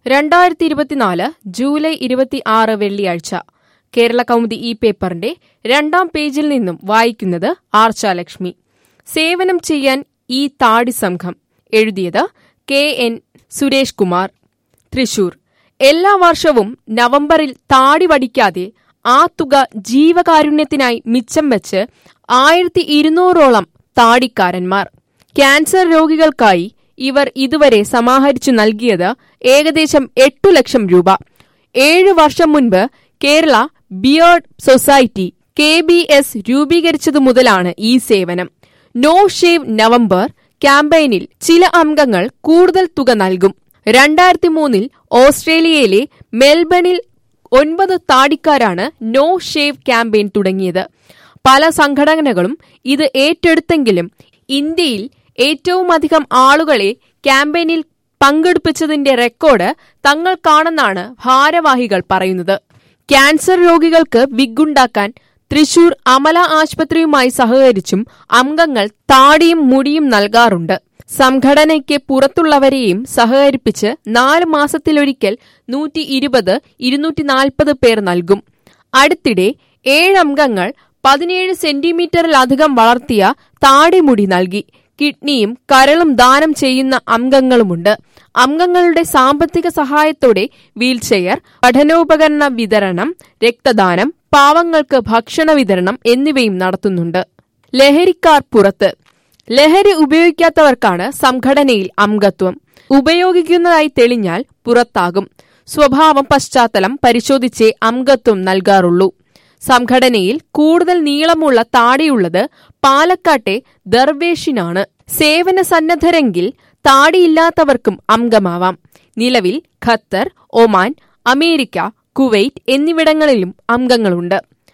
രണ്ടായിരത്തി ഇരുപത്തിനാല് ജൂലൈ ഇരുപത്തി ആറ് വെള്ളിയാഴ്ച കേരള കൗമുദി ഈ പേപ്പറിന്റെ രണ്ടാം പേജിൽ നിന്നും വായിക്കുന്നത് ആർച്ചാലക്ഷ്മി സേവനം ചെയ്യാൻ ഈ താടി സംഘം എഴുതിയത് കെ എൻ സുരേഷ് കുമാർ തൃശൂർ എല്ലാ വർഷവും നവംബറിൽ താടി വടിക്കാതെ ആ തുക ജീവകാരുണ്യത്തിനായി മിച്ചം വെച്ച് ആയിരത്തി ഇരുന്നൂറോളം താടിക്കാരന്മാർ ക്യാൻസർ രോഗികൾക്കായി ഇവർ ഇതുവരെ സമാഹരിച്ചു നൽകിയത് ഏകദേശം എട്ടു ലക്ഷം രൂപ ഏഴു വർഷം മുൻപ് Kerala beard society K B S രൂപീകരിച്ചതു മുതലാണ് ഈ സേവനം നോ ഷേവ് നവംബർ ക്യാമ്പയിനിൽ ചില അംഗങ്ങൾ കൂടുതൽ തുക നൽകും രണ്ടായിരത്തി മൂന്നിൽ ഓസ്ട്രേലിയയിലെ മെൽബണിൽ ഒൻപത് താടിക്കാരാണ് നോ ഷേവ് ക്യാമ്പയിൻ തുടങ്ങിയത് പല സംഘടനകളും ഇത് ഏറ്റെടുത്തെങ്കിലും ഇന്ത്യയിൽ ഏറ്റവുമധികം ആളുകളെ ക്യാമ്പയിനിൽ പങ്കെടുപ്പിച്ചതിന്റെ റെക്കോർഡ് തങ്ങൾക്കാണെന്നാണ് ഭാരവാഹികൾ പറയുന്നത് ക്യാൻസർ രോഗികൾക്ക് വിഗുണ്ടാക്കാൻ തൃശൂർ അമല ആശുപത്രിയുമായി സഹകരിച്ചും അംഗങ്ങൾ താടിയും മുടിയും നൽകാറുണ്ട് സംഘടനയ്ക്ക് പുറത്തുള്ളവരെയും സഹകരിപ്പിച്ച് നാല് മാസത്തിലൊരിക്കൽ നൂറ്റി ഇരുപത് ഇരുന്നൂറ്റി നാൽപ്പത് പേർ നൽകും അടുത്തിടെ ഏഴംഗങ്ങൾ പതിനേഴ് സെന്റിമീറ്ററിലധികം വളർത്തിയ താടിമുടി നൽകി കിഡ്നിയും കരളും ദാനം ചെയ്യുന്ന അംഗങ്ങളുമുണ്ട് അംഗങ്ങളുടെ സാമ്പത്തിക സഹായത്തോടെ വീൽചെയർ പഠനോപകരണ വിതരണം രക്തദാനം പാവങ്ങൾക്ക് ഭക്ഷണ വിതരണം എന്നിവയും നടത്തുന്നുണ്ട് ലഹരിക്കാർ പുറത്ത് ലഹരി ഉപയോഗിക്കാത്തവർക്കാണ് സംഘടനയിൽ അംഗത്വം ഉപയോഗിക്കുന്നതായി തെളിഞ്ഞാൽ പുറത്താകും സ്വഭാവം പശ്ചാത്തലം പരിശോധിച്ചേ അംഗത്വം നൽകാറുള്ളൂ സംഘടനയിൽ കൂടുതൽ നീളമുള്ള താടിയുള്ളത് പാലക്കാട്ടെ ദർവേഷിനാണ് സേവന സന്നദ്ധരെങ്കിൽ താടിയില്ലാത്തവർക്കും അംഗമാവാം നിലവിൽ ഖത്തർ ഒമാൻ അമേരിക്ക കുവൈറ്റ് എന്നിവിടങ്ങളിലും അംഗങ്ങളുണ്ട്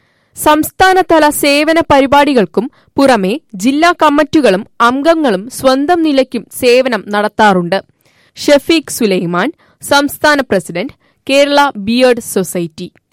സംസ്ഥാനതല സേവന പരിപാടികൾക്കും പുറമെ ജില്ലാ കമ്മിറ്റികളും അംഗങ്ങളും സ്വന്തം നിലയ്ക്കും സേവനം നടത്താറുണ്ട് ഷഫീഖ് സുലൈമാൻ സംസ്ഥാന പ്രസിഡന്റ് കേരള ബിയേർഡ് സൊസൈറ്റി